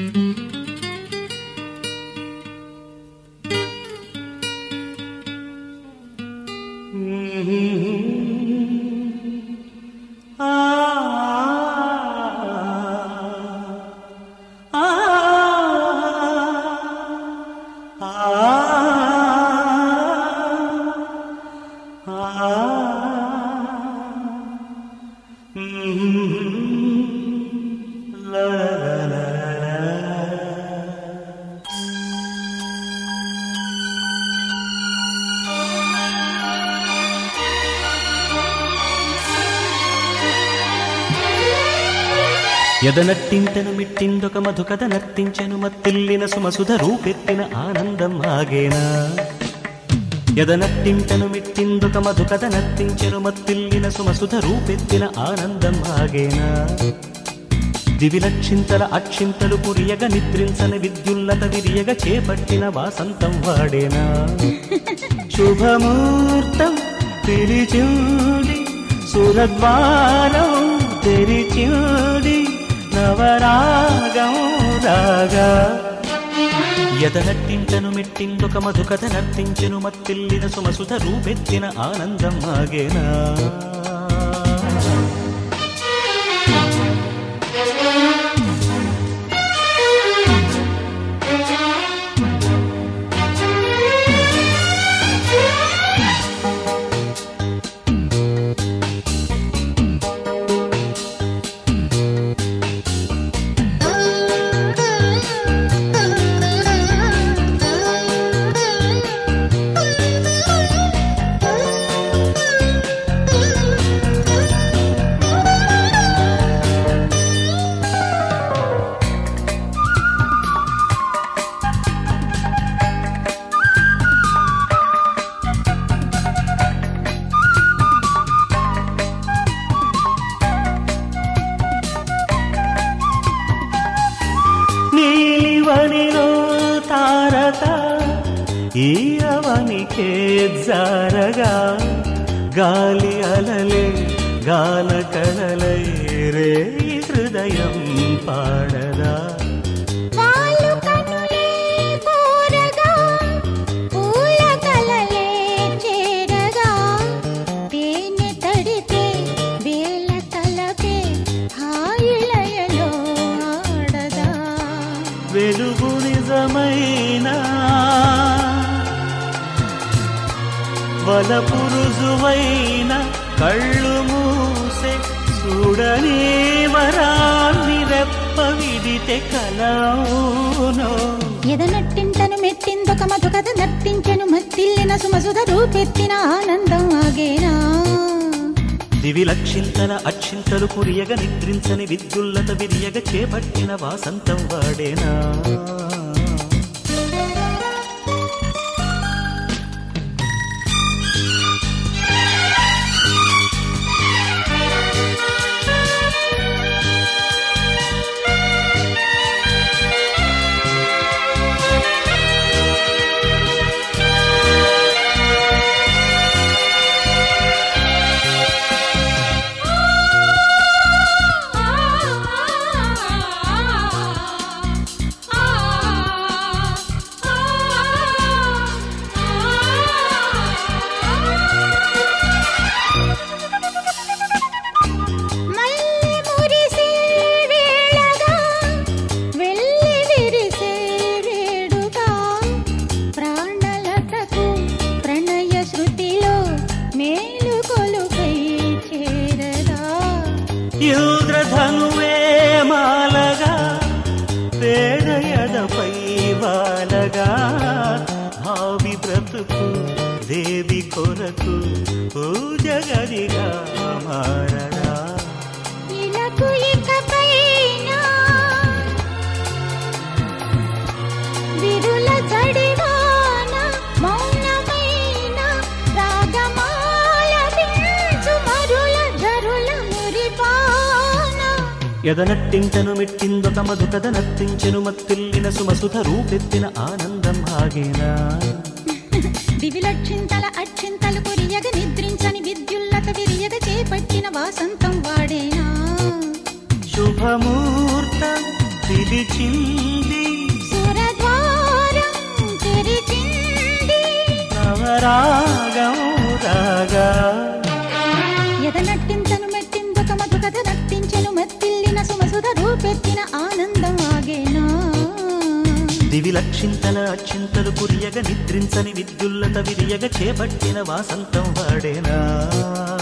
ఎదనట్టింతను మిట్టిందొక మధుకథ నర్తించెను మత్తిల్లిన సుమసుధ రూపెత్తిన ఆనందం ఆగేనా ఎదనట్టింతను మిట్టిందొక మధుకథ నర్తించెను మత్తిల్లిన సుమసుధ రూపెత్తిన ఆనందం ఆగేనా దివిలక్షింతల అక్షింతలు కురియగ నిద్రించని విద్యుల్లత విరియగ చేపట్టిన వాసంతం వాడేనా శుభముహూర్తం పిలిచూడి సురద్వారం తెరిచూడి నవరాగం రాగా ఎదనట్టింటను మెట్టిందొక మధుకథ నర్తించెను మత్తిల్లిన సుమసుధ రూపెత్తిన ఆనందం ఆగేనా నీలివనిలో తారక ఈ అవనికే జారగా గాలి అలలే గాన కళలై రే హృదయం పాడదా వాళ్ళు కనులే కోరగా పూల కలలే చేరగా తేనె తడితే వేల తలపే హాయిలయలో ఆడదా వెలుగు నిజమైన వలపు రుజువైన కళ్ళు మూసే చూడని వరాన్ని రెప్ప విడితే కలవునో ఎదనట్టింటను మెట్టిందొక మధుకథ నర్తించెను మత్తిల్లిన సుమసుధ రూపెత్తిన ఆనందం ఆగేనా దివిలక్షింతల అక్షింతలు కురియగ నిద్రించని విద్యుల్లత విరియగ చేపట్టిన వాసంతం వాడేనా మల్లె మురిసే వేళగా వెళ్ళి విరిసే వేడుగా ప్రాణలతకు ప్రణయ శృతిలో మేలు కొలుపై చేరదా ఇంద్రధనువే మాలగా పేదయదపై వాలగా భావి బ్రతుకు దేవి కొరకు పూజగదిగా మారడా ఇలకు ఇకపైన విరుల జడివాన మౌనమైన రాగమాల పించు మరుల జరుల మురిపాన ఎదనట్టింటను మెట్టిందొక మధుకథ నర్తించెను మత్తిల్లిన సుమసుధ రూపెత్తిన ఆనందం ఆగేనా దివిలక్షింతల అక్షింతలు కురియగ నిద్రించని విద్యుల్లత విరియగ చేపట్టిన వాసంతం వాడేనా శుభమూర్తం పిలిచింది సురద్వారం తెరిచింది నవరాగం రాగా ఎదనట్టింతను మెట్టిందొక మధుకథ నట్టించెను మెత్తిల్లిన సుమసుధ రూపెత్తిన ఆనందం ఆగేనా దివి లక్షింతల అచ్చింతలు కురియగ నిద్రించని విద్యుల్లత విరియగ చేపట్టిన వాసంతం వాడేనా